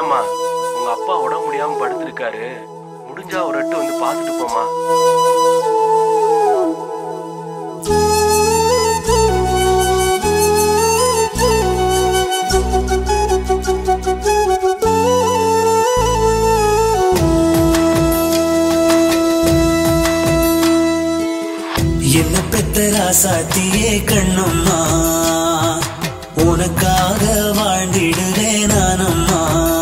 வேணாம்மா உங்க அப்பா உடம்பு முடியாம படுத்திருக்காரு முடிஞ்சா ஒரு எட்டு வந்து பார்த்துட்டு போமா என்ன பெத்த ராசாத்தியே கண்ணம்மா உனக்காக வாழ்ந்திடுவேன் நானம்மா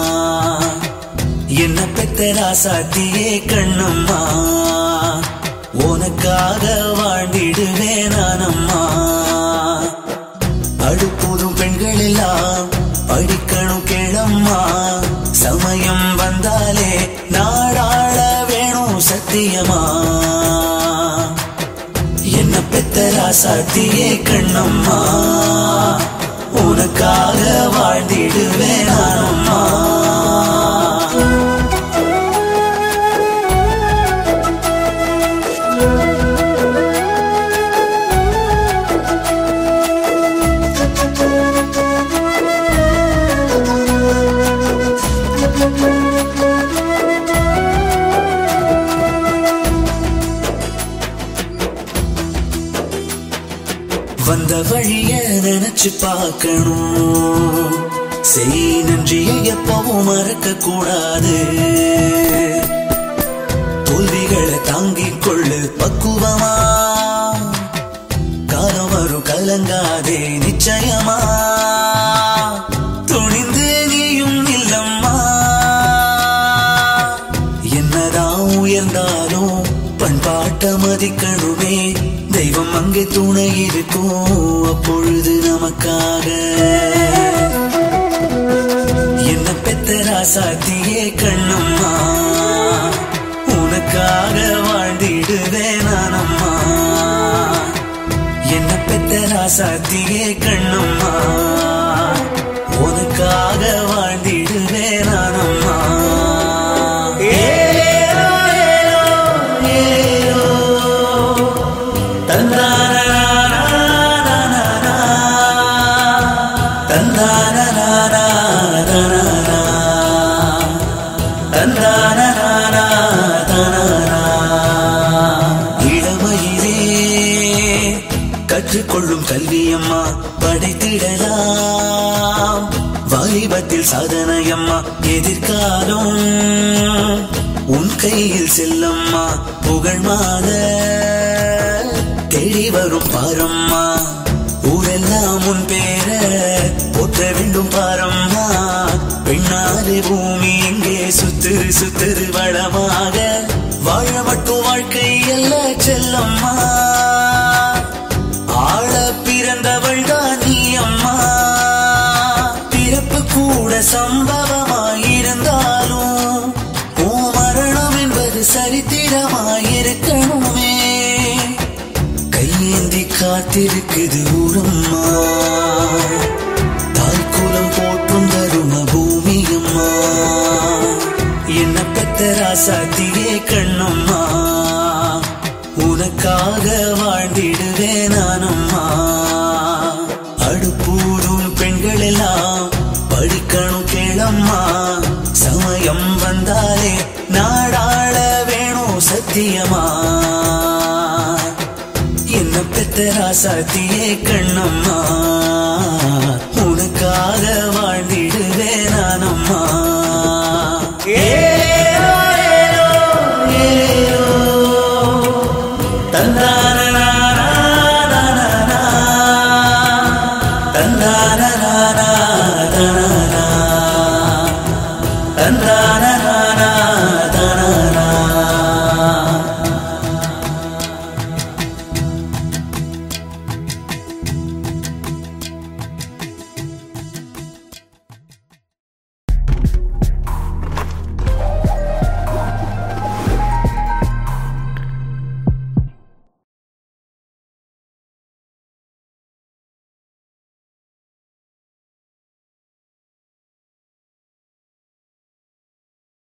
என்ன பெத்த ராசாத்தியே கண்ணம்மா உனக்காக வாழ்ந்திடுவேன் நானம்மா அடுப்போதும் பெண்கள் எல்லாம் படிக்கணும் கேளம்மா சமயம் வந்தாலே நாடாள வேணும் சத்தியமா என்ன பெத்த ராசாத்தியே கண்ணம்மா உனக்காக வாழ்ந்திடுவேன் நானம்மா வந்த வழிய நினைச்சு பார்க்கணும் செய் நன்றிய எப்பவும் மறக்க கூடாது தோல்விகளை தாங்கிக் கொள்ளு பக்குவமா காலம் வரும் கலங்காதே நிச்சயமா துணிந்து நீயும் இல்லம்மா என்னதான் உயர்ந்தாலும் பண்பாட்ட மதிக்கணுமே தெய்வம் அங்கே துணை இருக்கும் அப்பொழுது நமக்காக என்ன பெத்த ராசாத்தியே கண்ணம்மா உனக்காக வாழ்ந்திடுவேன் நானம்மா என்ன பெத்த ராசாத்தியே கண்ணம்மா உனக்காக வாழ்ந்திடுவேன் நானம்மா ஏலோ, ஏலோ, ஏலோ. தந்தானனானானானா. தந்தானனானானானா. தந்தானனானானானா. இளமையிலே கற்றுக்கொள்ளும் கல்வியம்மா படைத்திடலாம் வாலிபத்தில் சாதனையம்மா எதிர்காலம் உன் கையில் செல்லம்மா புகழ் மாத தேடி வரும் பாரம்மா ஊரெல்லாம் உன் பேர போற்ற வேண்டும் பாரம்மா பெண்ணாலே பூமி எங்கே சுத்துரு சுத்துரு வளமாக வாழ மட்டும் வாழ்க்கை அல்ல செல்லம்மா ஆள பிறந்தவள் தான் நீ அம்மா பிறப்பு கூட சம்பவமாயிருந்தாலும் ஓ மரணம் என்பது சரித்திரமாயிருக்கணுமே கையேந்தி காத்திருக்குது ஊரம்மா தாய்க்குலம் போற்றும் தரும பூமியம்மா என்ன பெத்த ராசாத்தியே கண்ணம்மா உனக்காக வாழ்ந்திடுவேன் நானம்மா அடுப்பூரும் பெண்கள் எல்லாம் படிக்கணும் கேளம்மா சமயம் வந்தாலே நாடாள வேணும் சத்தியமா என்ன பெத்த ராசாத்தியே கண்ணம்மா உனக்காக வாழ்ந்திடுவேன் நானம்மா ஏலோ, ஏலோ, ஏலோ. தந்தானனானானானா. தந்தான